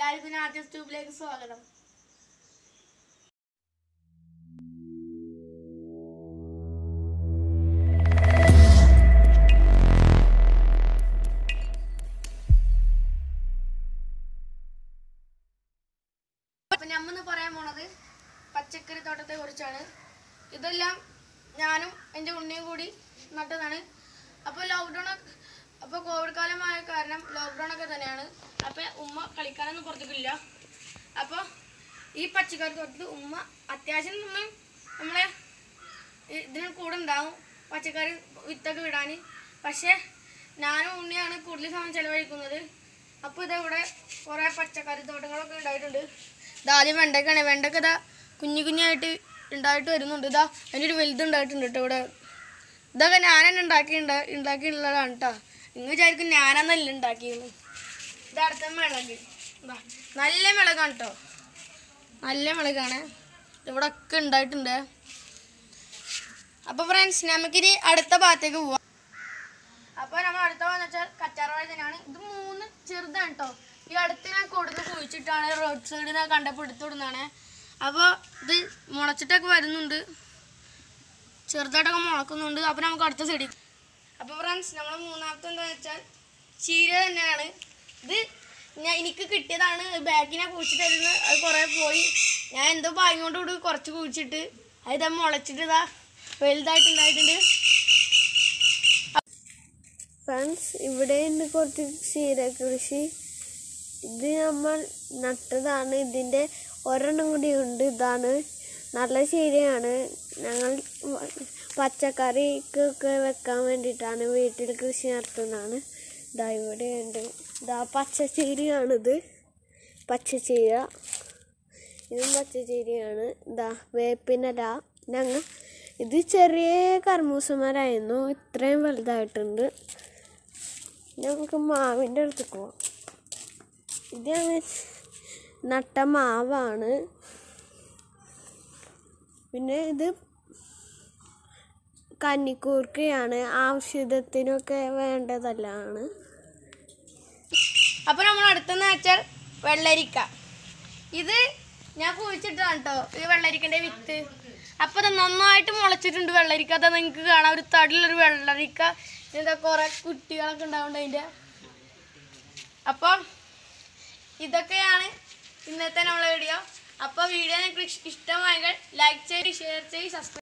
എല്ലാവർക്കും ആദ്യ ട്യൂബിലേക്ക് സ്വാഗതം അപ്പൊ നമ്മന്ന് പറയാൻ പോണത് പച്ചക്കറി തോട്ടത്തെ കുറിച്ചാണ് ഇതെല്ലാം ഞാനും എൻ്റെ ഉണ്ണിയും കൂടി നട്ടതാണ് അപ്പോൾ ലോക്ക്ഡൗൺ അപ്പോൾ കോവിഡ് കാലമായ കാരണം ലോക്ക്ഡൗൺ ഒക്കെ തന്നെയാണ് അപ്പോൾ ഉമ്മ കളിക്കാനൊന്നും പുറത്തേക്കില്ല അപ്പോൾ ഈ പച്ചക്കറി തോട്ടത്തിൽ ഉമ്മ അത്യാവശ്യം നമ്മൾ നമ്മളെ ഇ- ഇതിന് കൂടെ ഉണ്ടാവും പച്ചക്കറി വിത്തൊക്കെ വിടാൻ പക്ഷേ ഞാനും ഉണ്ണിയാണ് കൂടുതൽ സമയം ചിലവഴിക്കുന്നത് അപ്പോൾ ഇതവിടെ കുറേ പച്ചക്കറി തോട്ടങ്ങളൊക്കെ ഉണ്ടായിട്ടുണ്ട് ഇതാദ്യം വെണ്ടക്കാണ് വെണ്ടക്ക ഇതാ കുഞ്ഞു കുഞ്ഞായിട്ട് ഉണ്ടായിട്ട് വരുന്നുണ്ട് ഇതാ അതിൻ്റെ ഒരു വലുത് ഉണ്ടായിട്ടുണ്ട് കേട്ടോ ഇവിടെ ഇതൊക്കെ ഞാൻ തന്നെ ഉണ്ടാക്കി ഉണ്ടാക്കിയിട്ടുള്ളതാണ് കേട്ടോ നിങ്ങൾ വിചാരിക്കും ഞാനാന്നല്ല ഉണ്ടാക്കിയത് ഇത് അടുത്ത മിളക് ഇതാ നല്ല മിളകാണ് കേട്ടോ നല്ല മിളകാണ് ഇവിടെ ഒക്കെ ഉണ്ടായിട്ടുണ്ട് അപ്പോൾ ഫ്രണ്ട്സ് നമുക്കിനി അടുത്ത ഭാഗത്തേക്ക് പോവാം അപ്പോൾ നമ്മൾ അടുത്ത ഭാഗം വെച്ചാൽ കച്ചാറവാഴ തന്നെയാണ് ഇത് മൂന്ന് ചെറുതാണ് കേട്ടോ ഈ അടുത്ത് ഞാൻ കൊടുത്ത് കുഴിച്ചിട്ടാണ് റോഡ് സൈഡിൽ ഞാൻ കണ്ടപ്പോൾ എടുത്തു വിടുന്നതാണ് അപ്പോൾ ഇത് മുളച്ചിട്ടൊക്കെ വരുന്നുണ്ട് ചെറുതായിട്ടൊക്കെ മുളക്കുന്നുണ്ട് അപ്പോൾ നമുക്ക് അടുത്ത സൈഡിൽ അപ്പോൾ ഫ്രണ്ട്സ് നമ്മൾ മൂന്നാമത്തെ എന്താണെന്ന് വെച്ചാൽ ചീര തന്നെയാണ് ഇത് ഞാൻ എനിക്ക് കിട്ടിയതാണ് ബാക്കിനെ കുഴിച്ചിട്ടായിരുന്നു അത് കുറേ പോയി ഞാൻ എന്തോ ഭാഗ്യം കൊണ്ട് കൂടി കുറച്ച് കുഴിച്ചിട്ട് അത് ഇതാ മുളച്ചിട്ട് ഇതാ വലുതായിട്ടുണ്ടായിട്ടുണ്ട് ഫ്രണ്ട്സ് ഇവിടെ ഉണ്ട് കുറച്ച് ചീര കൃഷി ഇത് നമ്മൾ നട്ടതാണ് ഇതിൻ്റെ ഒരെണ്ണം കൂടി ഉണ്ട് ഇതാണ് നല്ല ചീരയാണ് ഞങ്ങൾ വ- പച്ചക്കറിക്കൊക്കെ വെക്കാൻ വേണ്ടിയിട്ടാണ് വീട്ടിൽ കൃഷി നടത്തുന്നതാണ് ഇതാ ഇവിടെ ഉണ്ട് ഇതാ പച്ചച്ചീരയാണിത് പച്ചച്ചീര ഇതും പച്ചച്ചീരയാണ് ഇതാ വേപ്പിനല ഞങ്ങൾ ഇത് ചെറിയ കർമ്മൂസന്മാരായിരുന്നു ഇത്രയും വലുതായിട്ടുണ്ട് നമുക്ക് മാവിൻ്റെ അടുത്തേക്ക് പോവാം ഇത് ഞങ്ങൾ നട്ട മാവാണ് പിന്നെ ഇത് കന്നിക്കൂർക്കയാണ് ഔഷധത്തിനൊക്കെ വേണ്ടതെല്ലാണ് അപ്പോൾ നമ്മൾ അടുത്തെന്ന് വെച്ചാൽ വെള്ളരിക്ക ഇത് ഞാൻ കുഴിച്ചിട്ടാണ് കേട്ടോ ഈ വെള്ളരിക്കൻ്റെ വിത്ത് അപ്പോൾ അത് നന്നായിട്ട് മുളച്ചിട്ടുണ്ട് വെള്ളരിക്ക അതാ നിങ്ങൾക്ക് കാണാം ഒരു തടിയിലൊരു വെള്ളരിക്ക എന്താ കുറേ കുട്ടികളൊക്കെ ഉണ്ടാവുന്നുണ്ട് അതിൻ്റെ അപ്പോൾ ഇതൊക്കെയാണ് ഇന്നത്തെ നമ്മളെ വീഡിയോ അപ്പോൾ വീഡിയോ നിങ്ങൾക്ക് ഇഷ്ടമായെങ്കിൽ ലൈക്ക് ചെയ്ത് ഷെയർ ചെയ്ത് സബ്സ്ക്രൈബ്